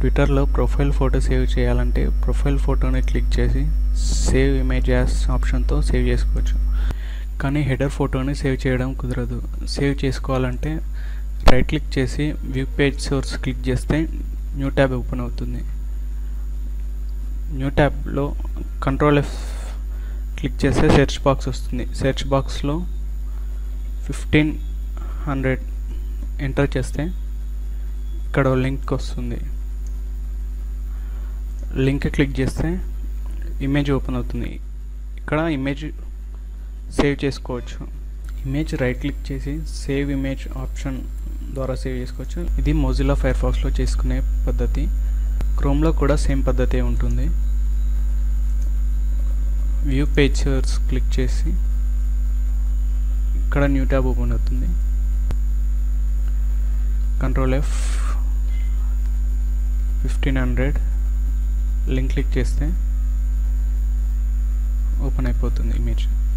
ట్విట్టర్లో profile photo save చేయాలంటే profile ఫోటోని క్లిక్ చేసి సేవ్ ఇమేజ్ యాస్ ఆప్షన్తో సేవ్ చేసుకోవచ్చు కానీ హెడర్ ఫోటోని సేవ్ చేయడం కుదరదు సేవ్ చేసుకోవాలంటే రైట్ క్లిక్ చేసి వ్యూ పేజ్ సోర్స్ క్లిక్ చేస్తే న్యూ ట్యాబ్ ఓపెన్ అవుతుంది న్యూ ట్యాబ్లో కంట్రోల్ ఎఫ్ క్లిక్ చేస్తే సెర్చ్ బాక్స్ వస్తుంది సెర్చ్ బాక్స్లో ఫిఫ్టీన్ హండ్రెడ్ ఎంటర్ చేస్తే ఇక్కడ లింక్ వస్తుంది లింక్ క్లిక్ చేస్తే ఇమేజ్ ఓపెన్ అవుతుంది ఇక్కడ ఇమేజ్ సేవ్ చేసుకోవచ్చు ఇమేజ్ రైట్ క్లిక్ చేసి సేవ్ ఇమేజ్ ఆప్షన్ ద్వారా సేవ్ చేసుకోవచ్చు ఇది మొజిలా ఫైర్ ఫాక్స్లో చేసుకునే పద్ధతి క్రోమ్లో కూడా సేమ్ పద్ధతే ఉంటుంది వ్యూ పేజర్స్ క్లిక్ చేసి ఇక్కడ న్యూ ట్యాబ్ ఓపెన్ అవుతుంది control F fifteen hundred link click చేస్తే ఓపెన్ అయిపోతుంది ఇమేజ్